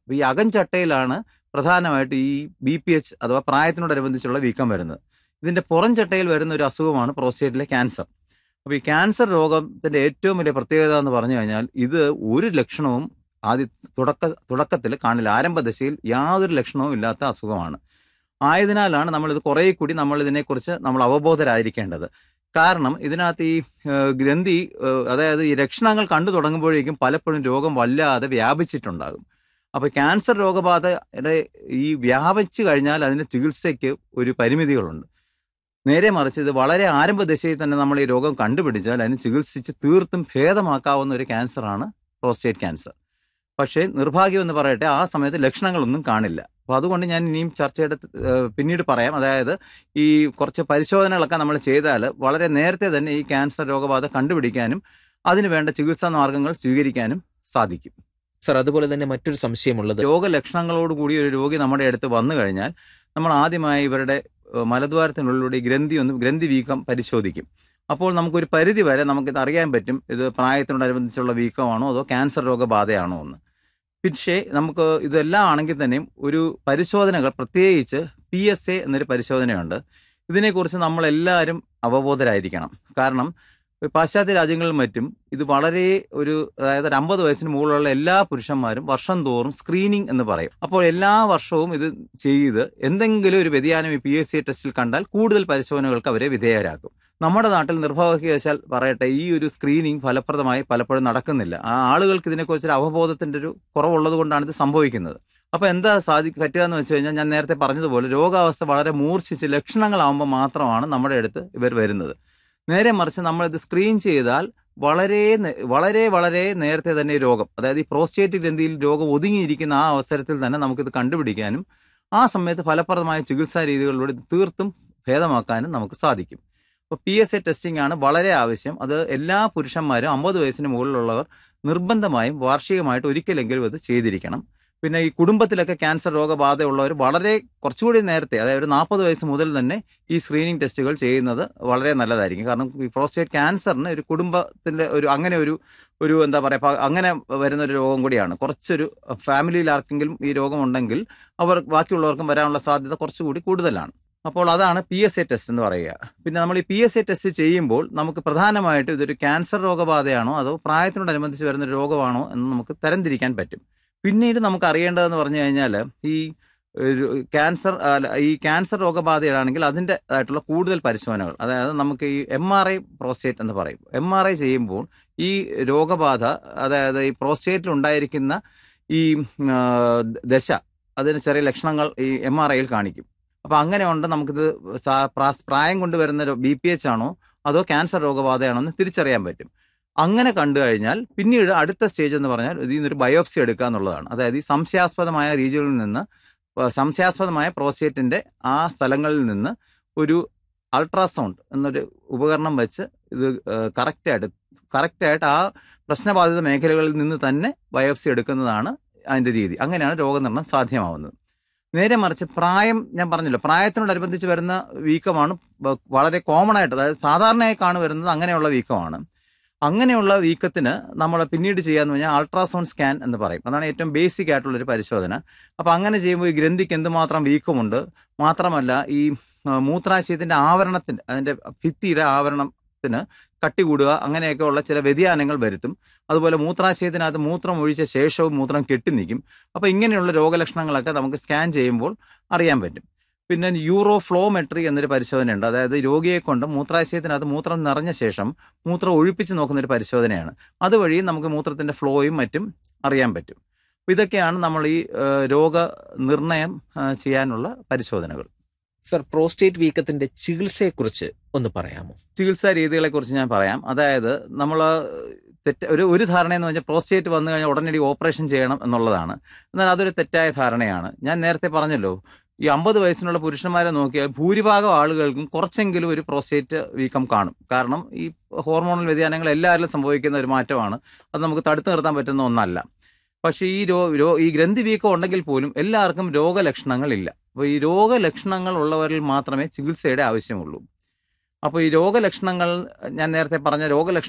അപ്പോൾ ഈ അകംചട്ടയിലാണ് പ്രധാനമായിട്ട് ഈ ബി പി എച്ച് അഥവാ പ്രായത്തിനോടനുബന്ധിച്ചുള്ള വീക്കം വരുന്നത് ഇതിന്റെ പുറം ചട്ടയിൽ വരുന്ന ഒരു അസുഖമാണ് പ്രോസ്റ്റേറ്റിലെ ക്യാൻസർ അപ്പോൾ ഈ ക്യാൻസർ രോഗത്തിന്റെ ഏറ്റവും വലിയ പ്രത്യേകത എന്ന് പറഞ്ഞു കഴിഞ്ഞാൽ ഇത് ഒരു ലക്ഷണവും ആദ്യ തുടക്ക തുടക്കത്തിൽ കാണില്ല ആരംഭ ദശയിൽ യാതൊരു ലക്ഷണവും ഇല്ലാത്ത അസുഖമാണ് ആയതിനാലാണ് നമ്മളിത് കുറേ കൂടി നമ്മൾ ഇതിനെക്കുറിച്ച് നമ്മൾ അവബോധരായിരിക്കേണ്ടത് കാരണം ഇതിനകത്ത് ഈ ഏഹ്, ഗ്രന്ഥി ഏഹ്, അതായത് ഈ ലക്ഷണങ്ങൾ കണ്ടു തുടങ്ങുമ്പോഴേക്കും പലപ്പോഴും രോഗം വല്ലാതെ വ്യാപിച്ചിട്ടുണ്ടാകും അപ്പോൾ ക്യാൻസർ രോഗബാധയുടെ ഈ വ്യാപിച്ചു കഴിഞ്ഞാൽ അതിന് ചികിത്സയ്ക്ക് ഒരു പരിമിതികളുണ്ട് നേരെ മറിച്ച് ഇത് വളരെ ആരംഭ ദശയിൽ തന്നെ നമ്മൾ ഈ രോഗം കണ്ടുപിടിച്ചാൽ അതിന് ചികിത്സിച്ച് തീർത്തും ഭേദമാക്കാവുന്ന ഒരു ക്യാൻസറാണ് പ്രോസ്റ്റേറ്റ് ക്യാൻസർ പക്ഷേ നിർഭാഗ്യം എന്ന് പറയട്ടെ ആ സമയത്ത് ലക്ഷണങ്ങളൊന്നും കാണില്ല അപ്പോൾ അതുകൊണ്ട് ഞാൻ ഇനിയും ചർച്ചയുടെ ഏഹ്, പിന്നീട് പറയാം അതായത് ഈ കുറച്ച് പരിശോധനകളൊക്കെ നമ്മൾ ചെയ്താൽ വളരെ നേരത്തെ തന്നെ ഈ ക്യാൻസർ രോഗബാധ കണ്ടുപിടിക്കാനും അതിന് വേണ്ട ചികിത്സാ മാർഗങ്ങൾ സ്വീകരിക്കാനും സാധിക്കും സർ അതുപോലെ തന്നെ മറ്റൊരു സംശയമുള്ളത് രോഗലക്ഷണങ്ങളോട് കൂടി ഒരു രോഗി നമ്മുടെ അടുത്ത് വന്നു കഴിഞ്ഞാൽ നമ്മൾ ആദ്യമായി ഇവരുടെ ഏഹ്, മലദ്വാരത്തിനുള്ളിലൂടെ ഈ ഗ്രന്ഥി ഒന്ന് ഗ്രന്ഥി വീക്കം പരിശോധിക്കും അപ്പോൾ നമുക്കൊരു പരിധി വരെ നമുക്കിത് അറിയാൻ പറ്റും ഇത് പ്രായത്തിനോടനുബന്ധിച്ചുള്ള വീക്കമാണോ അതോ ക്യാൻസർ രോഗബാധയാണോ എന്ന് പക്ഷേ നമുക്ക് ഇതെല്ലാം ആണെങ്കിൽ തന്നെയും ഒരു പരിശോധനകൾ പ്രത്യേകിച്ച് പി എസ് എ എന്നൊരു പരിശോധനയുണ്ട് ഇതിനെക്കുറിച്ച് നമ്മളെല്ലാവരും അവബോധരായിരിക്കണം കാരണം പാശ്ചാത്യ രാജ്യങ്ങളിലും മറ്റും ഇത് വളരെ ഒരു അതായത് ഒരു അമ്പത് വയസ്സിന് മുകളിലുള്ള എല്ലാ പുരുഷന്മാരും വർഷം തോറും സ്ക്രീനിങ് എന്ന് പറയും അപ്പോൾ എല്ലാ വർഷവും ഇത് ചെയ്ത് എന്തെങ്കിലും ഒരു വ്യതിയാനം ഈ പി എസ് സി ടെസ്റ്റിൽ കണ്ടാൽ കൂടുതൽ പരിശോധനകൾക്ക് അവരെ വിധേയരാക്കും നമ്മുടെ നാട്ടിൽ നിർഭാഗ്യവശാൽ പറയട്ടെ ഈ ഒരു സ്ക്രീനിങ് ഫലപ്രദമായി പലപ്പോഴും നടക്കുന്നില്ല ആ ആളുകൾക്ക് ഇതിനെക്കുറിച്ചൊരു അവബോധത്തിന്റെ ഒരു കുറവുള്ളത് കൊണ്ടാണ് ഇത് സംഭവിക്കുന്നത് അപ്പോൾ എന്താ സാധി പറ്റുക എന്ന് വെച്ച് കഴിഞ്ഞാൽ ഞാൻ നേരത്തെ പറഞ്ഞതുപോലെ രോഗാവസ്ഥ വളരെ മൂർച്ഛിച്ച് ലക്ഷണങ്ങളാവുമ്പോൾ മാത്രമാണ് നമ്മുടെ അടുത്ത് ഇവർ വരുന്നത് നേരെ മറിച്ച് നമ്മളിത് സ്ക്രീൻ ചെയ്താൽ വളരെ നേ- വളരെ വളരെ നേരത്തെ തന്നെ ഈ രോഗം അതായത് ഈ പ്രോസ്റ്റേറ്റ് ഗ്രന്ഥിയിൽ രോഗം ഒതുങ്ങിയിരിക്കുന്ന ആ അവസരത്തിൽ തന്നെ നമുക്കിത് കണ്ടുപിടിക്കാനും ആ സമയത്ത് ഫലപ്രദമായ ചികിത്സാ രീതികളിലൂടെ ഇത് തീർത്തും ഭേദമാക്കാനും നമുക്ക് സാധിക്കും അപ്പോൾ പി എസ് എ ടെസ്റ്റിംഗ് ആണ് വളരെ ആവശ്യം അത് എല്ലാ പുരുഷന്മാരും അമ്പത് വയസ്സിന് മുകളിലുള്ളവർ നിർബന്ധമായും വാർഷികമായിട്ട് ഒരിക്കലെങ്കിലും ഇത് ചെയ്തിരിക്കണം പിന്നെ ഈ കുടുംബത്തിലൊക്കെ ക്യാൻസർ രോഗബാധയുള്ളവർ വളരെ കുറച്ചുകൂടി നേരത്തെ അതായത് ഒരു നാൽപ്പത് വയസ്സ് മുതൽ തന്നെ ഈ സ്ക്രീനിങ് ടെസ്റ്റുകൾ ചെയ്യുന്നത് വളരെ നല്ലതായിരിക്കും കാരണം ഈ പ്രോസ്റ്റേറ്റ് ക്യാൻസറിന് ഒരു കുടുംബത്തിന്റെ ഒരു അങ്ങനെ ഒരു ഒരു എന്താ പറയുക അങ്ങനെ വരുന്ന ഒരു രോഗം കൂടിയാണ് കുറച്ചൊരു ഫാമിലിയിൽ ആർക്കെങ്കിലും ഈ രോഗം ഉണ്ടെങ്കിൽ അവർ ബാക്കിയുള്ളവർക്കും വരാനുള്ള സാധ്യത കുറച്ചുകൂടി കൂടുതലാണ് അപ്പോൾ അതാണ് പി എസ് എ ടെസ്റ്റ് എന്ന് പറയുക പിന്നെ നമ്മൾ ഈ പി എസ് എ ടെസ്റ്റ് ചെയ്യുമ്പോൾ നമുക്ക് പ്രധാനമായിട്ടും ഇതൊരു ക്യാൻസർ രോഗബാധയാണോ അതോ പ്രായത്തിനോടനുബന്ധിച്ച് വരുന്ന ഒരു രോഗമാണോ എന്ന് നമുക്ക് തരംതിരിക്കാൻ പറ്റും പിന്നീട് നമുക്ക് അറിയേണ്ടതെന്ന് പറഞ്ഞു കഴിഞ്ഞാൽ ഈ ഒരു ക്യാൻസർ അല്ല, ഈ ക്യാൻസർ രോഗബാധയാണെങ്കിൽ അതിൻ്റെ ആയിട്ടുള്ള കൂടുതൽ പരിശോധനകൾ അതായത് നമുക്ക് ഈ എം ആർ ഐ പ്രോസ്റ്റേറ്റ് എന്ന് പറയും എം ആർ ഐ ചെയ്യുമ്പോൾ ഈ രോഗബാധ അതായത് ഈ പ്രോസ്റ്റേറ്റിൽ ഉണ്ടായിരിക്കുന്ന ഈ ആ, ദശ അതിന് ചെറിയ ലക്ഷണങ്ങൾ ഈ എം ആർ ഐയിൽ കാണിക്കും അപ്പോൾ അങ്ങനെ ഉണ്ട് നമുക്കിത് സാ- പ്രാ- പ്രായം കൊണ്ടുവരുന്ന ബി പി എച്ച് ആണോ അതോ ക്യാൻസർ രോഗബാധയാണോ എന്ന് തിരിച്ചറിയാൻ പറ്റും അങ്ങനെ കണ്ടു കഴിഞ്ഞാൽ പിന്നീട് അടുത്ത സ്റ്റേജ് എന്ന് പറഞ്ഞാൽ ഇതിൽ നിന്നൊരു ബയോപ്സി എടുക്കുക എന്നുള്ളതാണ് അതായത് ഈ സംശയാസ്പദമായ രീതികളിൽ നിന്ന് പ- സംശയാസ്പദമായ പ്രോസ്റ്റേറ്റിന്റെ ആ സ്ഥലങ്ങളിൽ നിന്ന് ഒരു അൾട്രാസൗണ്ട് എന്നൊരു ഉപകരണം വെച്ച് ഇത് കറക്റ്റായിട്ട് കറക്റ്റായിട്ട് ആ പ്രശ്നബാധിത മേഖലകളിൽ നിന്ന് തന്നെ ബയോപ്സി എടുക്കുന്നതാണ് അതിന്റെ രീതി അങ്ങനെയാണ് രോഗനിർണയം സാധ്യമാവുന്നത് നേരെ മറിച്ച് പ്രായം ഞാൻ പറഞ്ഞല്ലോ പ്രായത്തിനോടനുബന്ധിച്ച് വരുന്ന വീക്കമാണ് വ- വളരെ കോമൺ ആയിട്ട് അതായത് സാധാരണയായി കാണു വരുന്നത് അങ്ങനെയുള്ള വീക്കമാണ് അങ്ങനെയുള്ള വീക്കത്തിന് നമ്മൾ പിന്നീട് ചെയ്യാന്ന് പറഞ്ഞാൽ അൾട്രാസൗണ്ട് സ്കാൻ എന്ന് പറയും അതാണ് ഏറ്റവും ബേസിക് ആയിട്ടുള്ള ഒരു പരിശോധന അപ്പോൾ അങ്ങനെ ചെയ്യുമ്പോൾ ഈ ഗ്രന്ഥിക്ക് എന്തുമാത്രം വീക്കമുണ്ട് മാത്രമല്ല ഈ ആ, മൂത്രാശയത്തിന്റെ ആവരണത്തിന്റെ അതിന്റെ ഭിത്തിയുടെ ആവരണത്തിന് കട്ടി കൂടുക അങ്ങനെയൊക്കെ ഉള്ള ചില വ്യതിയാനങ്ങൾ വരുത്തും അതുപോലെ മൂത്രാശയത്തിനകത്ത് മൂത്രം ഒഴിച്ച ശേഷവും മൂത്രം കെട്ടി നിൽക്കും അപ്പോൾ ഇങ്ങനെയുള്ള രോഗലക്ഷണങ്ങളൊക്കെ നമുക്ക് സ്കാൻ ചെയ്യുമ്പോൾ അറിയാൻ പറ്റും പിന്നെ യൂറോഫ്ലോമെട്രി എന്നൊരു പരിശോധനയുണ്ട് അതായത് രോഗിയെ കൊണ്ട് മൂത്രാശയത്തിനകത്ത് മൂത്രം നിറഞ്ഞ ശേഷം മൂത്രം ഒഴിപ്പിച്ച് നോക്കുന്ന ഒരു പരിശോധനയാണ് അതുവഴി നമുക്ക് മൂത്രത്തിന്റെ ഫ്ലോയും മറ്റും അറിയാൻ പറ്റും അപ്പൊ ഇതൊക്കെയാണ് നമ്മൾ ഈ ഏഹ്, രോഗനിർണയം ആ, ചെയ്യാനുള്ള പരിശോധനകൾ സർ പ്രോസ്റ്റേറ്റ് വീക്കത്തിന്റെ ചികിത്സയെക്കുറിച്ച് ഒന്ന് പറയാമോ ചികിത്സാ രീതികളെ കുറിച്ച് ഞാൻ പറയാം അതായത് നമ്മൾ തെറ്റ് ഒരു ഒരു ധാരണ എന്ന് വെച്ചാൽ പ്രോസ്റ്റേറ്റ് വന്നു കഴിഞ്ഞാൽ ഉടനടി ഓപ്പറേഷൻ ചെയ്യണം എന്നുള്ളതാണ് എന്നാൽ അതൊരു തെറ്റായ ധാരണയാണ് ഞാൻ നേരത്തെ പറഞ്ഞല്ലോ ഈ അമ്പത് വയസ്സിനുള്ള പുരുഷന്മാരെ നോക്കിയാൽ ഭൂരിഭാഗം ആളുകൾക്കും കുറച്ചെങ്കിലും ഒരു പ്രോസ്റ്റേറ്റ് വീക്കം കാണും കാരണം ഈ ഹോർമോണൽ വ്യതിയാനങ്ങൾ എല്ലാവരിലും സംഭവിക്കുന്ന ഒരു മാറ്റമാണ് അത് നമുക്ക് തടുത്തു നിർത്താൻ പറ്റുന്ന ഒന്നല്ല പക്ഷേ ഈ രോ രോ ഈ ഗ്രന്ഥി വീക്കം ഉണ്ടെങ്കിൽ പോലും എല്ലാവർക്കും രോഗലക്ഷണങ്ങളില്ല അപ്പോൾ ഈ രോഗലക്ഷണങ്ങൾ ഉള്ളവരിൽ മാത്രമേ ചികിത്സയുടെ ആവശ്യമുള്ളൂ അപ്പോൾ ഈ രോഗലക്ഷണങ്ങൾ ഞാൻ നേരത്തെ പറഞ്ഞ രോഗലക്ഷണങ്ങൾ